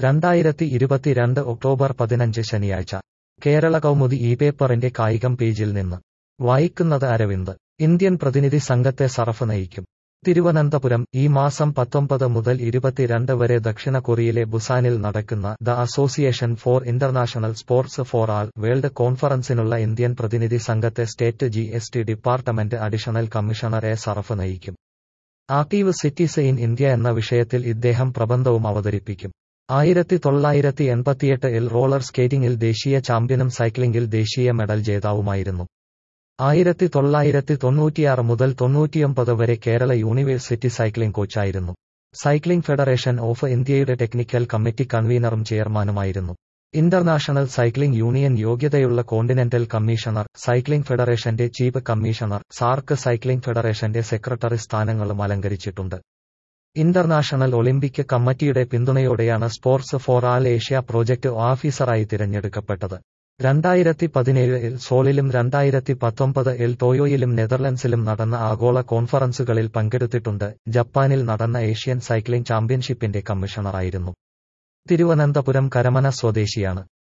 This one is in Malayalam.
രണ്ടായിരത്തി ഇരുപത്തിരണ്ട് ഒക്ടോബർ പതിനഞ്ച് ശനിയാഴ്ച കേരള കൗമുദി ഈ പേപ്പറിന്റെ കായികം പേജിൽ നിന്ന് വായിക്കുന്നത് അരവിന്ദ് ഇന്ത്യൻ പ്രതിനിധി സംഘത്തെ സറഫ് നയിക്കും തിരുവനന്തപുരം ഈ മാസം പത്തൊമ്പത് മുതൽ ഇരുപത്തിരണ്ട് വരെ ദക്ഷിണ കൊറിയയിലെ ബുസാനിൽ നടക്കുന്ന the association for international sports for all world കോൺഫറൻസിനുള്ള ഇന്ത്യൻ പ്രതിനിധി സംഘത്തെ state G S T department additional commissioner A Saraf നയിക്കും ആക്റ്റീവ് സിറ്റീസ് ഇൻ ഇന്ത്യ എന്ന വിഷയത്തിൽ ഇദ്ദേഹം പ്രബന്ധവും അവതരിപ്പിക്കും ആയിരത്തി തൊള്ളായിരത്തി എൺപത്തിയെട്ട് ഇൽ റോളർ സ്കേറ്റിംഗിൽ ദേശീയ ചാമ്പ്യനും സൈക്ലിംഗിൽ ദേശീയ മെഡൽ ജേതാവുമായിരുന്നു ആയിരത്തി തൊള്ളായിരത്തി തൊണ്ണൂറ്റിയാറ് മുതൽ തൊണ്ണൂറ്റിയൊമ്പത് വരെ കേരള യൂണിവേഴ്സിറ്റി സൈക്ലിംഗ് കോച്ചായിരുന്നു സൈക്ലിംഗ് ഫെഡറേഷൻ ഓഫ് ഇന്ത്യയുടെ ടെക്നിക്കൽ കമ്മിറ്റി കൺവീനറും ചെയർമാനുമായിരുന്നു ഇന്റർനാഷണൽ സൈക്ലിംഗ് യൂണിയൻ യോഗ്യതയുള്ള കോണ്ടിനെന്റൽ കമ്മീഷണർ സൈക്ലിംഗ് ഫെഡറേഷന്റെ ചീഫ് കമ്മീഷണർ സാർക്ക് സൈക്ലിംഗ് ഫെഡറേഷന്റെ സെക്രട്ടറി സ്ഥാനങ്ങളും അലങ്കരിച്ചിട്ടുണ്ട് ഇന്റർനാഷണൽ ഒളിമ്പിക് കമ്മിറ്റിയുടെ പിന്തുണയോടെയാണ് sports for all Asia project ഓഫീസറായി തിരഞ്ഞെടുക്കപ്പെട്ടത് രണ്ടായിരത്തി പതിനേഴിൽ സോളിലും രണ്ടായിരത്തി പത്തൊമ്പത് എൽ ടോയോയിലും നെതർലൻഡ്സിലും നടന്ന ആഗോള കോൺഫറൻസുകളിൽ പങ്കെടുത്തിട്ടുണ്ട് ജപ്പാനിൽ നടന്ന ഏഷ്യൻ സൈക്ലിംഗ് ചാമ്പ്യൻഷിപ്പിന്റെ കമ്മീഷണറായിരുന്നു തിരുവനന്തപുരം കരമന സ്വദേശിയാണ്